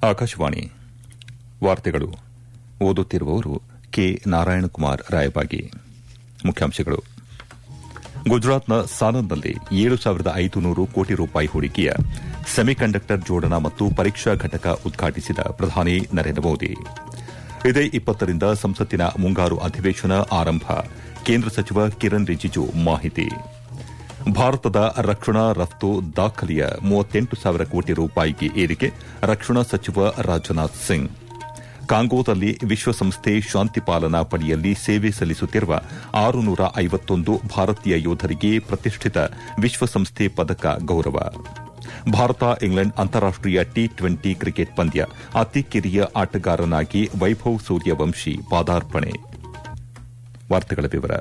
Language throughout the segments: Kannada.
ಆಕಾಶವಾಣಿ ವಾರ್ತೆಗಳು ಓದುತ್ತಿರುವವರು ಕೆ ನಾರಾಯಣಕುಮಾರ್ ರಾಯಬಾಗಿ ಮುಖ್ಯಾಂಶಗಳು ಗುಜರಾತ್ನ ಸಾನನ್ನಲ್ಲಿ ಏಳು ಸಾವಿರದ ಐದು ನೂರು ಕೋಟಿ ರೂಪಾಯಿ ಹೂಡಿಕೆಯ ಸೆಮಿಕಂಡಕ್ಟರ್ ಜೋಡಣಾ ಮತ್ತು ಪರೀಕ್ಷಾ ಘಟಕ ಉದ್ಘಾಟಿಸಿದ ಪ್ರಧಾನಿ ನರೇಂದ್ರ ಮೋದಿ ಇದೇ ಇಪ್ಪತ್ತರಿಂದ ಸಂಸತ್ತಿನ ಮುಂಗಾರು ಅಧಿವೇಶನ ಆರಂಭ ಕೇಂದ್ರ ಸಚಿವ ಕಿರಣ್ ರಿಜಿಜು ಮಾಹಿತಿ ಭಾರತದ ರಕ್ಷಣಾ ರಫ್ತು ದಾಖಲೆಯ ಮೂವತ್ತೆಂಟು ಸಾವಿರ ಕೋಟಿ ರೂಪಾಯಿಗೆ ಏರಿಕೆ ರಕ್ಷಣಾ ಸಚಿವ ರಾಜನಾಥ್ ಸಿಂಗ್ ಕಾಂಗೋದಲ್ಲಿ ವಿಶ್ವಸಂಸ್ಥೆ ಶಾಂತಿ ಪಾಲನಾ ಪಡೆಯಲ್ಲಿ ಸೇವೆ ಸಲ್ಲಿಸುತ್ತಿರುವ ಆರುನೂರ ಐವತ್ತೊಂದು ಭಾರತೀಯ ಯೋಧರಿಗೆ ಪ್ರತಿಷ್ಠಿತ ವಿಶ್ವಸಂಸ್ಥೆ ಪದಕ ಗೌರವ ಭಾರತ ಇಂಗ್ಲೆಂಡ್ ಅಂತಾರಾಷ್ಟೀಯ ಟಿ ಟ್ವೆಂಟಿ ಕ್ರಿಕೆಟ್ ಪಂದ್ಯ ಅತಿ ಕಿರಿಯ ಆಟಗಾರನಾಗಿ ವೈಭವ್ ಸೂರ್ಯವಂಶಿ ಪಾದಾರ್ಪಣೆ ವಾರ್ತೆಗಳ ವಿವರ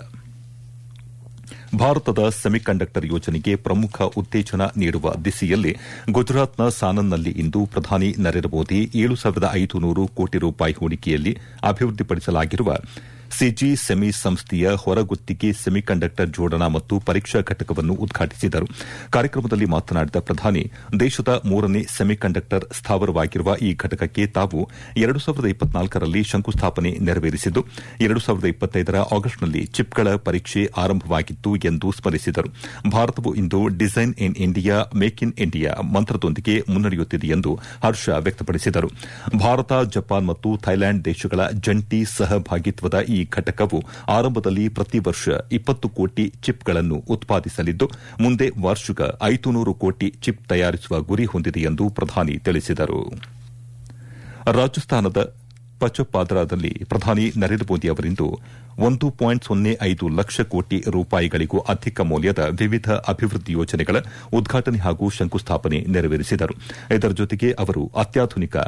ಭಾರತದ ಸೆಮಿಕಂಡಕ್ಟರ್ ಯೋಜನೆಗೆ ಪ್ರಮುಖ ಉತ್ತೇಜನ ನೀಡುವ ದಿಸೆಯಲ್ಲಿ ಗುಜರಾತ್ನ ಸಾನನ್ನಲ್ಲಿ ಇಂದು ಪ್ರಧಾನಿ ನರೇಂದ್ರ ಮೋದಿ ಏಳು ಸಾವಿರದ ಐದು ನೂರು ಕೋಟಿ ರೂಪಾಯಿ ಹೂಡಿಕೆಯಲ್ಲಿ ಅಭಿವೃದ್ಧಿಪಡಿಸಲಾಗಿರುವ ಸಿಜಿ ಸೆಮಿ ಸಂಸ್ಥೆಯ ಹೊರಗುತ್ತಿಗೆ ಸೆಮಿಕಂಡಕ್ಟರ್ ಜೋಡಣಾ ಮತ್ತು ಪರೀಕ್ಷಾ ಘಟಕವನ್ನು ಉದ್ಘಾಟಿಸಿದರು ಕಾರ್ಯಕ್ರಮದಲ್ಲಿ ಮಾತನಾಡಿದ ಪ್ರಧಾನಿ ದೇಶದ ಮೂರನೇ ಸೆಮಿಕಂಡಕ್ಟರ್ ಸ್ಥಾವರವಾಗಿರುವ ಈ ಘಟಕಕ್ಕೆ ತಾವು ಎರಡು ಸಾವಿರದ ಇಪ್ಪತ್ನಾಲ್ಕರಲ್ಲಿ ಶಂಕುಸ್ಥಾಪನೆ ನೆರವೇರಿಸಿದ್ದು ಎರಡು ಸಾವಿರದ ಇಪ್ಪತ್ತೈದರ ಆಗಸ್ಟ್ನಲ್ಲಿ ಚಿಪ್ಗಳ ಪರೀಕ್ಷೆ ಆರಂಭವಾಗಿತ್ತು ಎಂದು ಸ್ಮರಿಸಿದರು ಭಾರತವು ಇಂದು design in India make in India ಮಂತ್ರದೊಂದಿಗೆ ಮುನ್ನಡೆಯುತ್ತಿದೆ ಎಂದು ಹರ್ಷ ವ್ಯಕ್ತಪಡಿಸಿದರು ಭಾರತ ಜಪಾನ್ ಮತ್ತು ಥೈಲ್ಯಾಂಡ್ ದೇಶಗಳ ಜಂಟಿ ಸಹಭಾಗಿತ್ವದ ಈ ಘಟಕವು ಆರಂಭದಲ್ಲಿ ಪ್ರತಿ ವರ್ಷ ಇಪ್ಪತ್ತು ಕೋಟಿ ಚಿಪ್ಗಳನ್ನು ಉತ್ಪಾದಿಸಲಿದ್ದು ಮುಂದೆ ವಾರ್ಷಿಕ ಐದುನೂರು ಕೋಟಿ ಚಿಪ್ ತಯಾರಿಸುವ ಗುರಿ ಹೊಂದಿದೆ ಎಂದು ಪ್ರಧಾನಿ ತಿಳಿಸಿದರು ರಾಜಸ್ಥಾನದ ಪಚಪಾದ್ರಾದಲ್ಲಿ ಪ್ರಧಾನಿ ನರೇಂದ್ರ ಮೋದಿ ಅವರಿಂದು ಒಂದು ಪಾಯಿಂಟ್ ಸೊನ್ನೆ ಐದು ಲಕ್ಷ ಕೋಟಿ ರೂಪಾಯಿಗಳಿಗೂ ಅಧಿಕ ಮೌಲ್ಯದ ವಿವಿಧ ಅಭಿವೃದ್ಧಿ ಯೋಜನೆಗಳ ಉದ್ಘಾಟನೆ ಹಾಗೂ ಶಂಕುಸ್ಥಾಪನೆ ನೆರವೇರಿಸಿದರು ಇದರ ಜೊತೆಗೆ ಅವರು ಅತ್ಯಾಧುನಿಕ